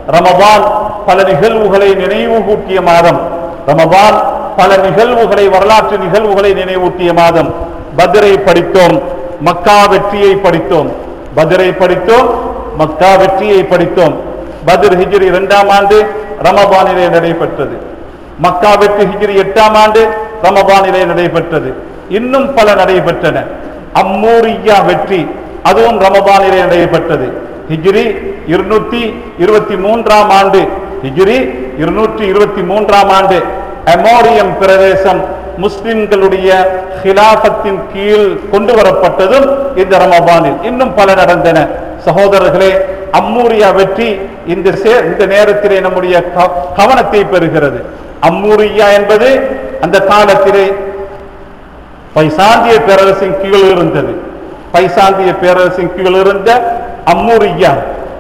ரமபான் பல நிகழ்வுகளை நினைவு கூட்டிய மாதம் ரமபான் பல நிகழ்வுகளை வரலாற்று நிகழ்வுகளை நினைவூட்டிய மாதம் பத்ரை படித்தோம் மக்கா வெற்றியை படித்தோம் பத்ரை படித்தோம் மக்கா வெற்றியை படித்தோம் பத்ர் ஹிஜ்ரி இரண்டாம் ஆண்டு ரமபானிலே நடைபெற்றது மக்கா வெற்றி ஹிஜ்ரி எட்டாம் ஆண்டு ரமபானிலே நடைபெற்றது இன்னும் பல நடைபெற்றன அம்மூரியா வெற்றி அதுவும் ரமபானிலே நடைபெற்றது ஹிஜ்ரி இருநூத்தி இருபத்தி மூன்றாம் ஆண்டு ஹிஜ்ரி இருநூற்றி இருபத்தி மூன்றாம் ஆண்டு அமோரியம் பிரதேசம் முஸ்லிம்களுடைய ஹிலாபத்தின் கீழ் கொண்டு வரப்பட்டதும் இந்த ரமபானில் இன்னும் பல நடந்தன சகோதரர்களே அம்மூரியா வெற்றி இந்த சே- இந்த நேரத்திலே நம்முடைய க- கவனத்தை பெறுகிறது அம்மூரியா என்பது அந்த காலத்திலே பைசாந்திய பேரரசின் கீழ் இருந்தது பைசாந்திய பேரரசின் கீழ் இருந்த அம்மூரியா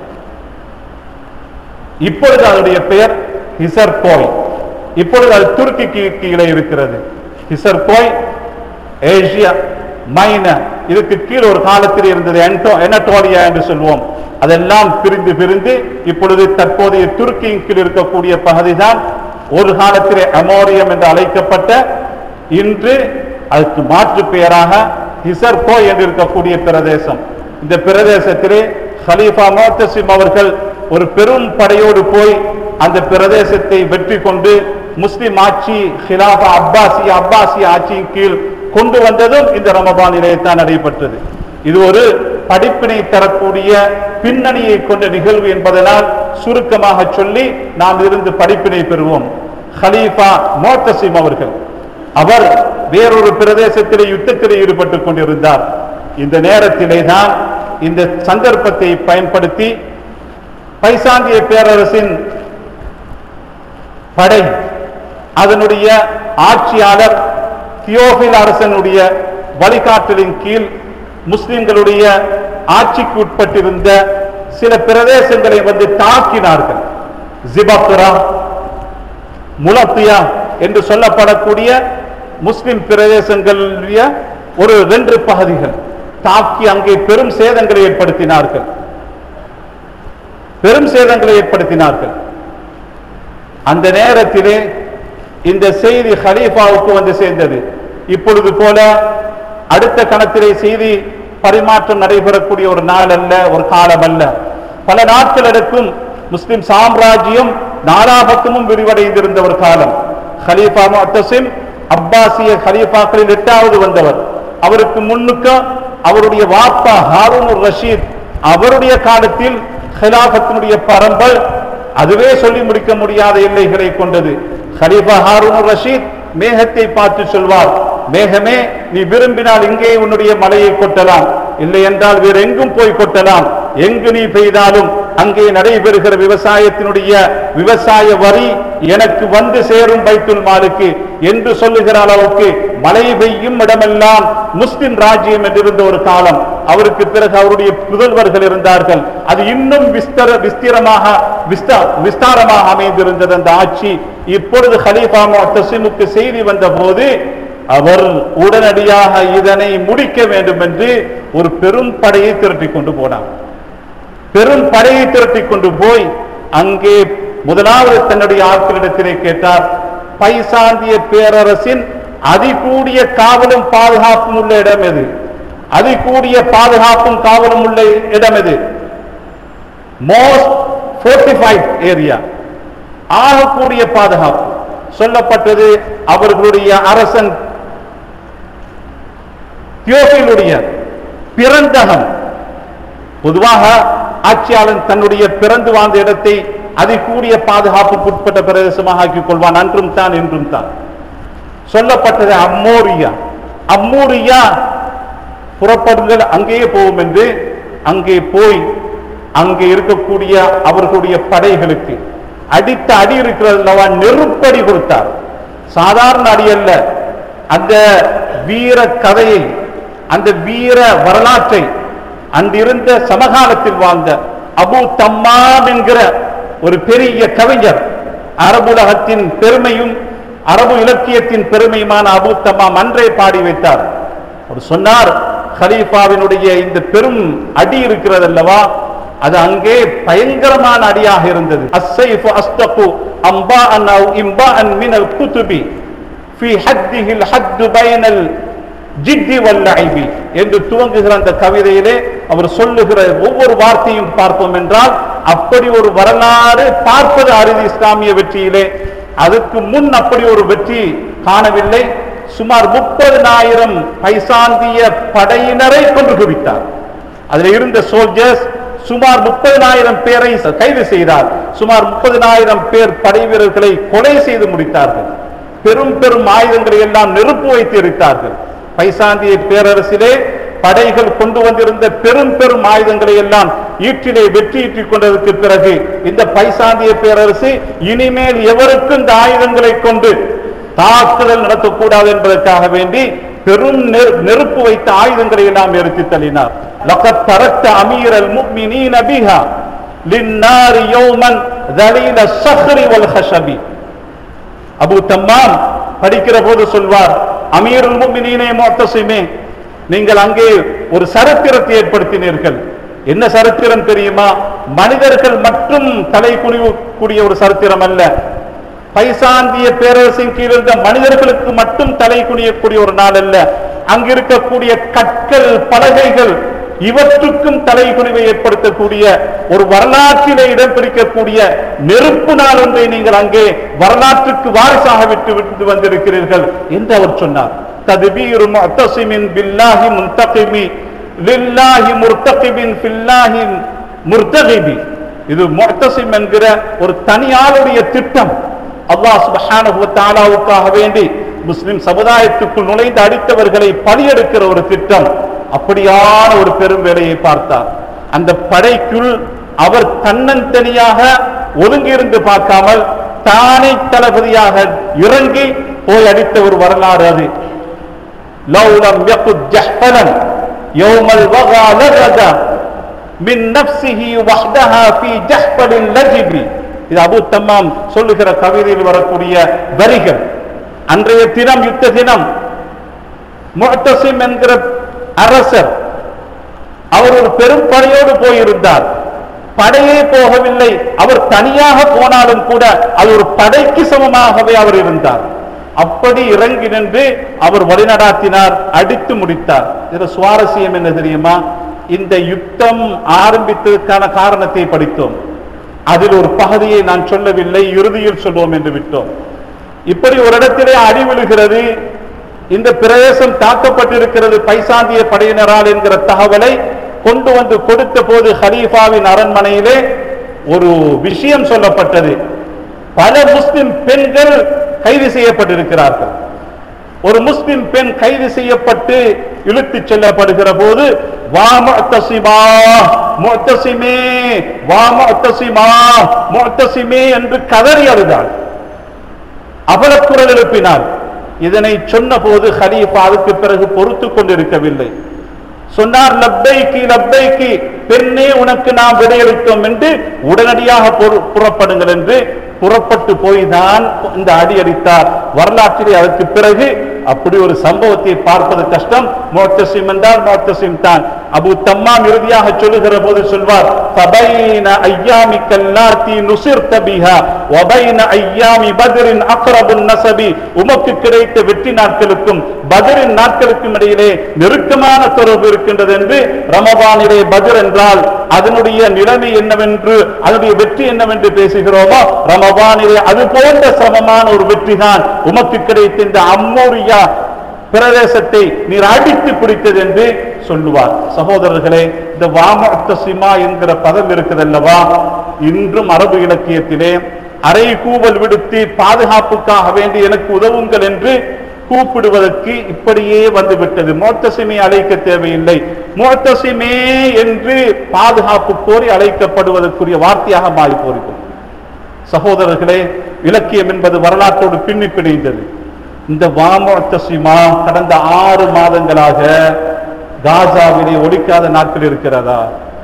இப்பொழுது அதனுடைய பெயர் ஹிசர்கோய் இப்பொழுது அது துருக்கிக்கு கீழே இருக்கிறது ஹிசர்கோய் ஏசியா மைன இதுக்கு கீழ் ஒரு காலத்தில் இருந்தது என்டோ எனட்டோலியா என்று சொல்வோம் அதெல்லாம் பிரிந்து பிரிந்து இப்பொழுது தற்போதைய துருக்கியின் கீழ் இருக்கக்கூடிய பகுதிதான் ஒரு காலத்திலே அமோரியம் என்று அழைக்கப்பட்ட இன்று அதுக்கு மாற்று பெயராக ஹிசர்கோ என்று இருக்கக்கூடிய பிரதேசம் இந்த பிரதேசத்திலே ஹலீஃபா மோத்தசிம் அவர்கள் ஒரு பெரும் படையோடு போய் அந்த பிரதேசத்தை வெற்றி கொண்டு முஸ்லிம் ஆட்சி ஹிலாஃபா அப்பாசி அப்பாசி ஆட்சியின் கீழ் கொண்டு வந்ததும் இந்த ரமபானிலே தான் நடைபெற்றது இது ஒரு படிப்பினை தரக்கூடிய பின்னணியை கொண்ட நிகழ்வு என்பதனால் சுருக்கமாக சொல்லி நாம் இருந்து படிப்பினை பெறுவோம் ஹலீஃபா மோத்தசிம் அவர்கள் அவர் வேறொரு பிரதேசத்திலே யுத்தத்திலே ஈடுபட்டுக் கொண்டிருந்தார் இந்த நேரத்திலே தான் இந்த சந்தர்ப்பத்தை பயன்படுத்தி பைசாந்திய பேரரசின் படை அதனுடைய ஆட்சியாளர் தியோபில் அரசனுடைய வழிகாட்டலின் கீழ் முஸ்லிம்களுடைய ஆட்சிக்கு உட்பட்டிருந்த சில பிரதேசங்களை வந்து தாக்கினார்கள் ஜிபத்துரா முலத்தியா என்று சொல்லப்படக்கூடிய முஸ்லிம் பிரதேசங்களுடைய ஒரு ரெண்டு பகுதிகள் தாக்கி அங்கே பெரும் சேதங்களை ஏற்படுத்தினார்கள் பெரும் சேதங்களை ஏற்படுத்தினார்கள் அந்த நேரத்திலே இந்த செய்தி ஹலீஃபாவுக்கு வந்து சேர்ந்தது இப்பொழுது போல அடுத்த கணத்திலே செய்தி பரிமாற்றம் நடைபெறக்கூடிய ஒரு நாள் அல்ல ஒரு காலம் அல்ல பல நாட்கள் எடுக்கும் முஸ்லிம் சாம்ராஜ்யம் நாலா பக்கமும் விரிவடைந்திருந்த ஒரு காலம் ஹலீஃபா முத்தசிம் அப்பாசிய ஹலீஃபாக்களில் எட்டாவது வந்தவர் அவருக்கு முன்னுக்க அவருடைய வாப்பா ஹாரூன் ரஷீத் அவருடைய காலத்தில் ஹிலாபத்தினுடைய பரம்பல் அதுவே சொல்லி முடிக்க முடியாத எல்லைகளை கொண்டது ஹலீஃபா ஹாரூன் ரஷீத் மேகத்தை பார்த்து சொல்வார் மேகமே நீ விரும்பினால் இங்கே உன்னுடைய மலையை கொட்டலாம் இல்லை என்றால் வேறு எங்கும் போய் கொட்டலாம் எங்கு நீ பெய்தாலும் அங்கே நடைபெறுகிற விவசாயத்தினுடைய விவசாய வரி எனக்கு வந்து சேரும் பைத்துல் மாலுக்கு என்று சொல்லுகிற அளவுக்கு மழை பெய்யும் இடமெல்லாம் முஸ்லிம் ராஜ்யம் என்றிருந்த ஒரு காலம் அவருக்கு பிறகு அவருடைய புதல்வர்கள் இருந்தார்கள் அது இன்னும் விஸ்தர விஸ்திரமாக விஸ்தா விஸ்தாரமாக அமைந்திருந்தது அந்த ஆட்சி இப்பொழுது ஹலீஃபா முத்தசிமுக்கு செய்தி வந்த போது அவர் உடனடியாக இதனை முடிக்க வேண்டும் என்று ஒரு பெரும் படையை திரட்டிக் கொண்டு போனார் பெரும் படையை திரட்டிக் கொண்டு போய் அங்கே முதலாவது தன்னுடைய ஆட்களிடத்திலே கேட்டார் பைசாந்திய பேரரசின் அதிகூடிய காவலும் பாதுகாப்பும் உள்ள இடம் எது அதிகூடிய பாதுகாப்பும் காவலும் உள்ள இடம் எது மோஸ்ட் ஃபோர்டிஃபைட் ஏரியா ஆகக்கூடிய பாதுகாப்பு சொல்லப்பட்டது அவர்களுடைய அரசன் தியோபிலுடைய பிறந்தகம் பொதுவாக ஆட்சியாளன் தன்னுடைய பிறந்து வாழ்ந்த இடத்தை அதிகூடிய பாதுகாப்புக்கு உட்பட்ட பிரதேசமாக ஆக்கிக் கொள்வான் அன்றும் தான் இன்றும் தான் சொல்லப்பட்டது அம்மோரியா அம்மூரியா புறப்படுங்கள் அங்கேயே போவோம் என்று அங்கே போய் அங்கே இருக்கக்கூடிய அவர்களுடைய படைகளுக்கு அடித்த அடி இருக்கிறது அல்லவா நெருப்படி கொடுத்தார் சாதாரண அடி அல்ல அந்த வீர கதையை அந்த வீர வரலாற்றை அன்றிருந்த சமகாலத்தில் வாழ்ந்த அபு தம்மாம் என்கிற ஒரு பெரிய கவிஞர் அரபுலகத்தின் பெருமையும் அரபு இலக்கியத்தின் பெருமையுமான அபு தம்மாம் அன்றே பாடி வைத்தார் அவர் சொன்னார் ஹலீஃபாவினுடைய இந்த பெரும் அடி இருக்கிறது அல்லவா அது அங்கே பயங்கரமான அடியாக இருந்தது அஸ்ஸைஃபு அஸ்தகு அம்பாஅன் அவ் இம்பாஅன் மினல் குதுபி ஃபி ஹத்திஹில் ஹத்து பைனல் ஜித்தி வல்லஐபி என்று துவங்குகிற அந்த கவிதையிலே அவர் சொல்லுகிற ஒவ்வொரு வார்த்தையும் பார்ப்போம் என்றால் அப்படி ஒரு வரலாறு பார்ப்பது அறுதி இஸ்லாமிய வெற்றியிலே அதுக்கு முன் அப்படி ஒரு வெற்றி காணவில்லை சுமார் முப்பதினாயிரம் பைசாந்திய படையினரை கொண்டு குவித்தார் அதில் இருந்த சோல்ஜர்ஸ் சுமார் முப்பதினாயிரம் பேரை கைது செய்தார் சுமார் முப்பதினாயிரம் பேர் படை வீரர்களை கொலை செய்து முடித்தார்கள் பெரும் பெரும் ஆயுதங்களை எல்லாம் நெருப்பு வைத்து எரித்தார்கள் பைசாந்திய பேரரசிலே படைகள் கொண்டு வந்திருந்த பெரும் பெரும் ஆயுதங்களை எல்லாம் ஈற்றிலே வெற்றி ஈற்றிக் கொண்டதற்கு பிறகு இந்த பைசாந்திய பேரரசு இனிமேல் எவருக்கும் இந்த ஆயுதங்களை கொண்டு தாக்குதல் நடத்தக்கூடாது என்பதற்காக வேண்டி பெரும் நெரு- நெருப்பு வைத்த ஆயுதங்களை எல்லாம் எரித்து தள்ளினார் லகத் தரத்த அமீரல் முஃமினீன பிஹா லின்னாரி யௌமன் தலீல ஸஹ்ரி வல் ஹஷபி அபு தம்மாம் படிக்கிற போது சொல்வார் அமீருல் முஃமினீனே முஅத்தஸிமே நீங்கள் அங்கே ஒரு சரித்திரத்தை ஏற்படுத்தினீர்கள் என்ன சரித்திரம் தெரியுமா மனிதர்கள் மட்டும் தலை குனிவக்கூடிய ஒரு சரித்திரம் அல்ல பைசாந்திய பேரரசின் கீழ் இருந்த மனிதர்களுக்கு மட்டும் தலை குனியக்கூடிய ஒரு நாள் அல்ல அங்க இருக்கக்கூடிய கற்கள் பலகைகள் இவற்றுக்கும் தலை குனிவை ஏற்படுத்தக்கூடிய ஒரு வரலாற்றிலே இடம் பிடிக்கக்கூடிய நெருப்பு நாள் ஒன்றை நீங்கள் அங்கே வரலாற்றுக்கு வாரிசாக விட்டு விட்டு வந்திருக்கிறீர்கள் என்று அவர் சொன்னார் ததுபீரு முஅத்தஸிமின் பில்லாஹி முன்தகிமி லில்லாஹி முர்தகிபின் ஃபில்லாஹி முர்தகிபி இது முஅத்தஸிம் என்கிற ஒரு தனியாளுடைய திட்டம் அல்லாஹ் சுப்ஹானஹு வ தஆலாவுக்காக வேண்டி முஸ்லிம் சமுதாயத்துக்குள் நுழைந்து அடித்தவர்களை பலியெடுக்கிற ஒரு திட்டம் அப்படியான ஒரு பெரும் வேலையை பார்த்தார் அந்த படைக்குள் அவர் தன்னந்தனியாக ஒதுங்கியிருந்து பார்க்காமல் தானே தளபதியாக இறங்கி போய் அடித்த ஒரு வரலாறு அது لو لم يقد جحفلا يوم الوغى لغد من نفسه وحدها في جحفل لجب இது அபு தம்மாம் சொல்லுகிற கவிதையில் வரக்கூடிய வரிகள் அன்றைய தினம் யுத்த தினம் முஅத்தசிம் என்கிற அரசர் அவர் ஒரு பெரும் படையோடு போயிருந்தார் படையே போகவில்லை அவர் தனியாக போனாலும் கூட அது ஒரு படைக்கு சமமாகவே அவர் இருந்தார் அப்படி இறங்கி நின்று அவர் வழிநடாத்தினார் அடித்து முடித்தார் இதுல சுவாரஸ்யம் என்ன தெரியுமா இந்த யுத்தம் ஆரம்பித்ததற்கான காரணத்தை படித்தோம் அதில் ஒரு பகுதியை நான் சொல்லவில்லை இறுதியில் சொல்வோம் என்று விட்டோம் இப்படி ஒரு இடத்திலே அடி விழுகிறது இந்த பிரதேசம் தாக்கப்பட்டிருக்கிறது பைசாந்திய படையினரால் என்கிற தகவலை கொண்டு வந்து கொடுத்த போது ஹலீஃபாவின் அரண்மனையிலே ஒரு விஷயம் சொல்லப்பட்டது பல முஸ்லிம் பெண்கள் கைது செய்யப்பட்டிருக்கிறார்கள் ஒரு முஸ்லிம் பெண் கைது செய்யப்பட்டு இழுத்துச் செல்லப்படுகிற போது வா முஅத்தசிமா முஅத்தசிமே வா முஅத்தசிமா முஅத்தசிமே என்று கதறி அழுதாள் அவலக்குரல் எழுப்பினார் இதனை சொன்ன போது ஹலீஃபா அதுக்கு பிறகு பொறுத்து கொண்டிருக்கவில்லை சொன்னார் லப்பைக்கு லப்பைக்கு பெண்ணே உனக்கு நாம் விடையளித்தோம் என்று உடனடியாக பொறு- புறப்படுங்கள் என்று புறப்பட்டு போய்தான் இந்த அடி அடித்தார் வரலாற்றிலே அதற்கு பிறகு அப்படி ஒரு சம்பவத்தை பார்ப்பது கஷ்டம் மோத்தசிம் என்றால் மோத்தசிம் தான் அபு தம்மாம் இறுதியாக சொல்லுகிற போது சொல்வார் فبين أيامك اللاتي نصرت بها وبين أيام بدر أقرب النسب உமக்கு கிடைத்த வெற்றி நாட்களுக்கும் பதரின் நாட்களுக்கும் இடையிலே நெருக்கமான தொடர்பு இருக்கின்றது என்று ரமபானிலே பத்ர் என்றால் அதனுடைய நிலைமை என்னவென்று அதனுடைய வெற்றி என்னவென்று பேசுகிறோமோ ரமபானிலே அது போன்ற சமமான ஒரு வெற்றி தான் உமக்கு கிடைத்த இந்த அம்மோரியா பிரதேசத்தை நீர் அடித்து பிடித்தது என்று சொல்லுவார் சகோதரர்களே இந்த வாமத்தசிமா என்கிற பதம் இருக்குதல்லவா இன்றும் அரபு இலக்கியத்திலே அரை கூவல் விடுத்து பாதுகாப்புக்காக வேண்டி எனக்கு உதவுங்கள் என்று கூப்பிடுவதற்கு இப்படியே வந்துவிட்டது மோத்தசிமை அழைக்க தேவையில்லை மோத்தசிமே என்று பாதுகாப்பு கோரி அழைக்கப்படுவதற்குரிய வார்த்தையாக மாறி போகிறது சகோதரர்களே இலக்கியம் என்பது வரலாற்றோடு பின்னி பிணைந்தது இந்த வாமோத்தசிமா கடந்த ஆறு மாதங்களாக காசாவிலே ஒழிக்காத நாட்கள் இருக்கிறதா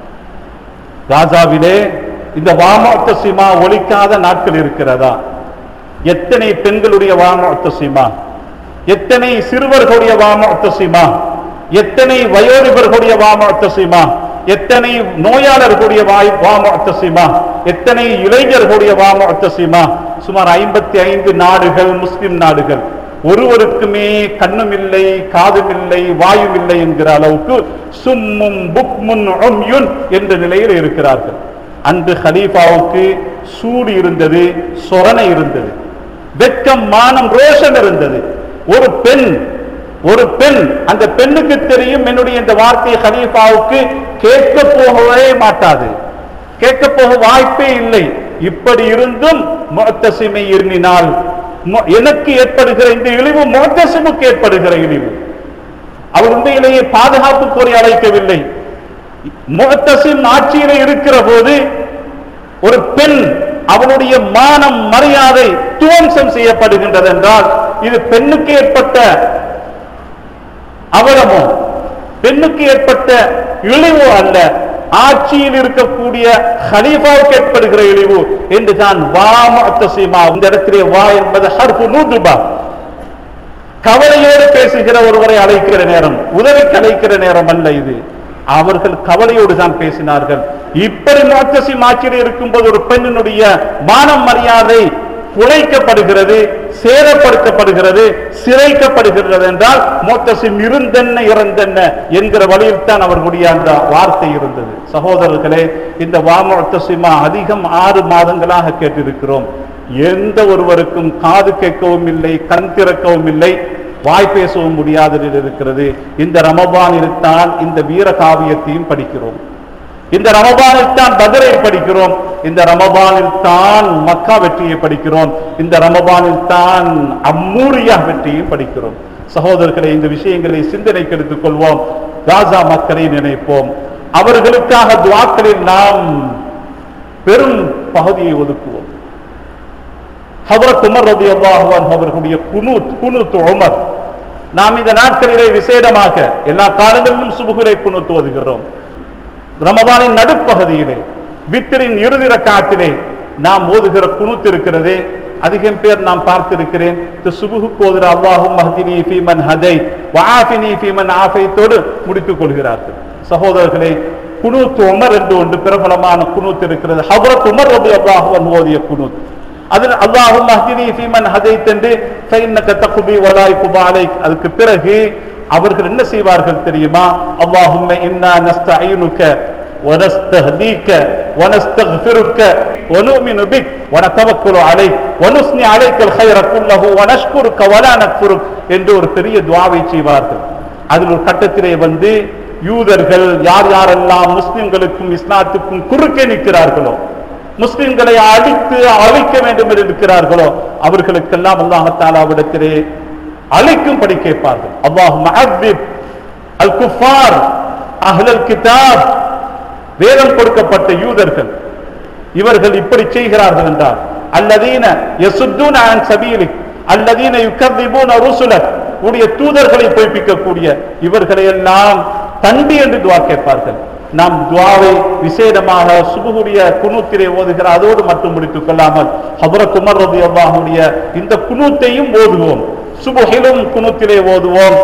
காசாவிலே இந்த வாமோத்தசிமா ஒழிக்காத நாட்கள் இருக்கிறதா எத்தனை பெண்களுடைய வாமோத்தசிமா எத்தனை சிறுவர்களுடைய வாமோத்தசிமா எத்தனை வயோதிபர்களுடைய வாமோத்தசிமா எத்தனை நோயாளர்களுடைய வாய் வாமத்தசிமா எத்தனை இளைஞர்களுடைய வாமத்தசிமா சுமார் ஐம்பத்தி ஐந்து நாடுகள் முஸ்லிம் நாடுகள் ஒருவருக்குமே கண்ணும் இல்லை காதும் இல்லை வாயும் இல்லை என்கிற அளவுக்கு சும்மும் புக்முன் உம்யுன் என்ற நிலையில் இருக்கிறார்கள் அன்று ஹலீஃபாவுக்கு சூடு இருந்தது சொரணை இருந்தது வெட்கம் மானம் ரோஷன் இருந்தது ஒரு பெண் ஒரு பெண் அந்த பெண்ணுக்கு தெரியும் என்னுடைய இந்த வார்த்தை ஹலீஃபாவுக்கு கேட்க போகவே மாட்டாது கேட்க போக வாய்ப்பே இல்லை இப்படி இருந்தும் முத்தசிமை எண்ணினால் மு- எனக்கு ஏற்படுகிற இந்த இழிவு முத்தசிமுக்கு ஏற்படுகிற இழிவு அவர் உண்மையிலேயே பாதுகாப்பு கோரி அழைக்கவில்லை முகத்தசிம் ஆட்சியிலே இருக்கிற போது ஒரு பெண் அவளுடைய மானம் மரியாதை துவம்சம் செய்யப்படுகின்றது என்றால் இது பெண்ணுக்கு ஏற்பட்ட அவலமோ பெண்ணுக்கு ஏற்பட்ட இழிவு அல்ல ஆட்சியில் இருக்கக்கூடிய ஹலீஃபாவுக்கு ஏற்படுகிற இழிவு என்று தான் வா முத்தசிமா இந்த இடத்திலே வா என்பது ஹர்பு நூதுபா கவலையோடு பேசுகிற ஒருவரை அழைக்கிற நேரம் உதவிக்கு அழைக்கிற நேரம் அல்ல இது அவர்கள் கவலையோடு தான் பேசினார்கள் இப்படி மோத்தசி ஆட்சியில் இருக்கும்போது ஒரு பெண்ணினுடைய மானம் மரியாதை குலைக்கப்படுகிறது சேதப்படுத்தப்படுகிறது சிறைக்கப்படுகிறது என்றால் மோத்தசிம் இருந்தென்ன இறந்தென்ன என்கிற வழியில் தான் அவர்களுடைய அந்த வார்த்தை இருந்தது சகோதரர்களே இந்த வாமொத்தசிமா அதிகம் ஆறு மாதங்களாக கேட்டிருக்கிறோம் எந்த ஒருவருக்கும் காது கேட்கவும் இல்லை கண் திறக்கவும் இல்லை வாய் பேசவும் முடியாத நிலை இருக்கிறது இந்த ரமபானில் தான் இந்த வீர காவியத்தையும் படிக்கிறோம் இந்த ரமபானில் தான் பதரை படிக்கிறோம் இந்த ரமபானில் தான் மக்கா வெற்றியை படிக்கிறோம் இந்த ரமபானில் தான் அம்மூரியா வெற்றியும் படிக்கிறோம் சகோதரர்களை இந்த விஷயங்களை சிந்தனைக்கு எடுத்துக் கொள்வோம் காசா மக்களை நினைப்போம் அவர்களுக்காக துவாக்களில் நாம் பெரும் பகுதியை ஒதுக்குவோம் ஹபரத் உமர் ரதி அல்லாஹுவான் அவர்களுடைய குனூத் குனூத் உமர் நாம் இந்த நாட்களிலே விசேடமாக எல்லா காலங்களிலும் சுபுகுரை குனூத் ஓதுகிறோம் ரமபானின் நடுப்பகுதியிலே வித்திரின் இறுதி ரக்காத்திலே நாம் ஓதுகிற குனூத் இருக்கிறதே அதிகம் பேர் நாம் பார்த்திருக்கிறேன் இந்த சுபுகு கோதுர அல்லாஹும் மஹதினி ஃபீமன் ஹதை வாஃபினி ஃபீமன் ஆஃபைத்தோடு முடித்துக் கொள்கிறார்கள் சகோதரர்களே குனூத் உமர் என்று ஒன்று பிரபலமான குனூத் இருக்கிறது ஹபரத் உமர் ரபி அல்லாஹுவன் ஓதிய குனூத் அதில் அல்லாஹும் மஹ்தினி ஃபீமன் ஹதைத் என்று ஃபைன்னக தக்பி வலாய் குபாலைக் அதுக்கு பிறகு அவர்கள் என்ன செய்வார்கள் தெரியுமா அல்லாஹும்ம இன்னா நஸ்தஈனுக ونستهديك ونستغفرك ونؤمن بك ونتوكل عليك ونثني عليك الخير كله ونشكرك ولا نكفرك என்று ஒரு பெரிய துவாவை செய்வார்கள் அதில் ஒரு கட்டத்திலே வந்து யூதர்கள் யார் யாரெல்லாம் முஸ்லிம்களுக்கும் இஸ்லாத்துக்கும் குறுக்கே நிற்கிறார்களோ முஸ்லிம்களை அழித்து அழிக்க வேண்டும் என்று இருக்கிறார்களோ அவர்களுக்கெல்லாம் அல்லாஹாலாவிடத்திலே அழிக்கும்படி கேட்பார்கள் அல்லாஹ் மஹபிப் அல் குஃபார் அஹ்லல் கிதாப் வேதம் கொடுக்கப்பட்ட யூதர்கள் இவர்கள் இப்படி செய்கிறார்கள் என்றார் அல்லதீன யசுத்தூன அன் சபீலிக் அல்லதீன யுக்கர்திபூன ருசுலக் உடைய தூதர்களை பொய்ப்பிக்கக்கூடிய இவர்களை எல்லாம் தண்டி என்று துவா கேட்பார்கள் நாம் துவாவை விசேடமாக சுபுகுடைய குனூத்திலே ஓதுகிற அதோடு மட்டும் முடித்துக் கொள்ளாமல் ஹபரத் உமர் ரதி அல்லாஹுடைய இந்த குனூத்தையும் ஓதுவோம் சுபுகிலும் குனூத்திலே ஓதுவோம்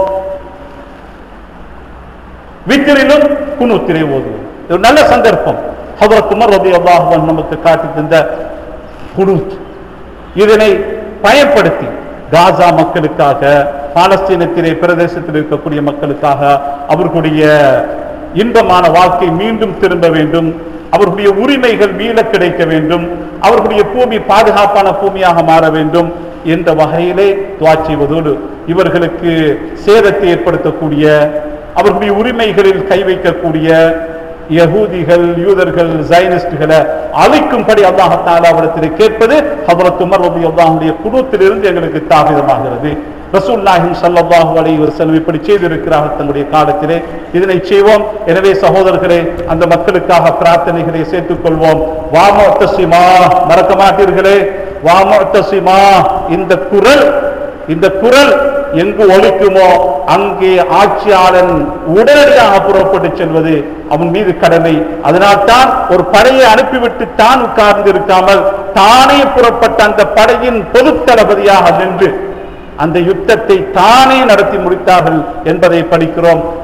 வித்திரிலும் குனூத்திலே ஓதுவோம் இது ஒரு நல்ல சந்தர்ப்பம் ஹபரத் உமர் ரதி அல்லாஹுவன் நமக்கு காட்டி தந்த குனூத் இதனை பயன்படுத்தி காசா மக்களுக்காக பாலஸ்தீனத்திலே பிரதேசத்தில் இருக்கக்கூடிய மக்களுக்காக அவர்களுடைய இன்பமான வாழ்க்கை மீண்டும் திரும்ப வேண்டும் அவர்களுடைய உரிமைகள் மீள கிடைக்க வேண்டும் அவர்களுடைய பூமி பாதுகாப்பான பூமியாக மாற வேண்டும் என்ற வகையிலே துவா செய்வதோடு இவர்களுக்கு சேதத்தை ஏற்படுத்தக்கூடிய அவர்களுடைய உரிமைகளில் கை வைக்கக்கூடிய யகூதிகள் யூதர்கள் ஜைனிஸ்டுகளை அழிக்கும்படி அல்லாஹத்தாலா அவரிடத்தில் கேட்பது ஹபரத் உமர் ரபி அல்லாஹுடைய குடும்பத்திலிருந்து எங்களுக்கு தாபிதமாகிறது ரசூல்லாஹிம் ஸல்லல்லாஹு அலைஹி வஸல்லம் இப்படி செய்திருக்கிறார்கள் தங்களுடைய காலத்திலே இதனை செய்வோம் எனவே சகோதரர்களே அந்த மக்களுக்காக பிரார்த்தனைகளை சேர்த்துக் கொள்வோம் வாமோத்தசிமா மறக்க மாட்டீர்களே வாமோத்தசிமா இந்த குரல் இந்த குரல் எங்கு ஒலிக்குமோ அங்கே ஆட்சியாளன் உடனடியாக புறப்பட்டு செல்வது அவன் மீது கடமை அதனால்தான் ஒரு படையை அனுப்பிவிட்டு தான் உட்கார்ந்து இருக்காமல் தானே புறப்பட்ட அந்த படையின் பொது தளபதியாக நின்று அந்த யுத்தத்தை தானே நடத்தி முடித்தார்கள் என்பதை படிக்கிறோம்